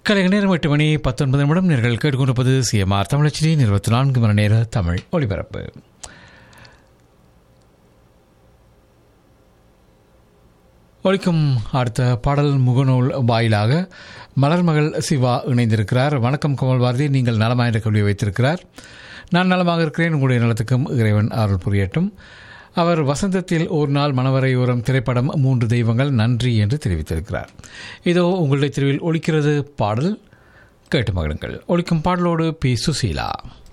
கலைக நேரம் எட்டு மணி பத்தொன்பது நிமிடம் நேர்கள் கேட்டுக்கொண்டிருப்பது சிஎம்ஆர் தமிழச்சி இருபத்தி நான்கு மணி நேர தமிழ் ஒளிபரப்பு ஒழிக்கும் அடுத்த பாடல் முகநூல் வாயிலாக மலர்மகள் சிவா இணைந்திருக்கிறார் வணக்கம் கமல் பாரதி நீங்கள் நலமாக இருக்க வைத்திருக்கிறார் நான் நலமாக இருக்கிறேன் உங்களுடைய நலத்துக்கும் இறைவன் அருள் புரியட்டும் அவர் வசந்தத்தில் ஒரு நாள் மணவரையோரம் திரைப்படம் மூன்று தெய்வங்கள் நன்றி என்று தெரிவித்திருக்கிறார் இதோ உங்களுடைய தெருவில் ஒழிக்கிறது பாடல் கேட்டு மகிழுங்கள் ஒழிக்கும் பாடலோடு பி சுசீலா